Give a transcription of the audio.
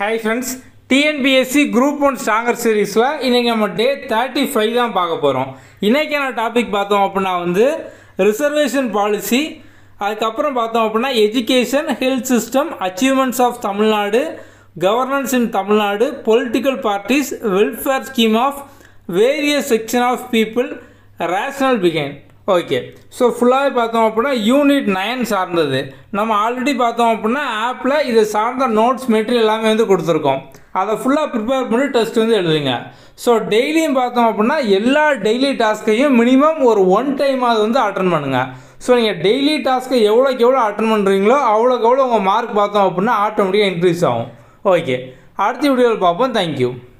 hi friends TNPSC group one stronger சீரீஸில் இன்றைக்கி நம்ம டே தேர்ட்டி ஃபைவ் தான் பார்க்க போகிறோம் இன்றைக்கான டாபிக் பார்த்தோம் அப்படின்னா வந்து ரிசர்வேஷன் பாலிசி அதுக்கப்புறம் பார்த்தோம் அப்படின்னா education health system achievements of Tamil Nadu governance in Tamil Nadu political parties welfare scheme of various section of people rational பிகைன் ஓகே ஸோ ஃபுல்லாகவே பார்த்தோம் அப்படின்னா யூனிட் நைன் சார்ந்தது நம்ம ஆல்ரெடி பார்த்தோம் அப்படின்னா ஆப்பில் இதை சார்ந்த நோட்ஸ் மெட்டீரியல் எல்லாமே வந்து கொடுத்துருக்கோம் அதை ஃபுல்லாக ப்ரிப்பேர் பண்ணி டெஸ்ட் வந்து எழுதுங்க ஸோ டெய்லியும் பார்த்தோம் அப்படின்னா எல்லா டெய்லி டாஸ்க்கையும் மினிமம் ஒரு ஒன் டைம் அது வந்து அட்டன் பண்ணுங்கள் ஸோ நீங்கள் டெய்லி டாஸ்க்கை எவ்வளோக்கு எவ்வளோ அட்டன் பண்ணுறீங்களோ அவ்வளோக்கு எவ்வளோ உங்கள் மார்க் பார்த்தோம் அப்படின்னா ஆட்டோமேட்டிக்காக இன்க்ரீஸ் ஆகும் ஓகே அடுத்த வீடியோவில் பார்ப்போம் தேங்க்யூ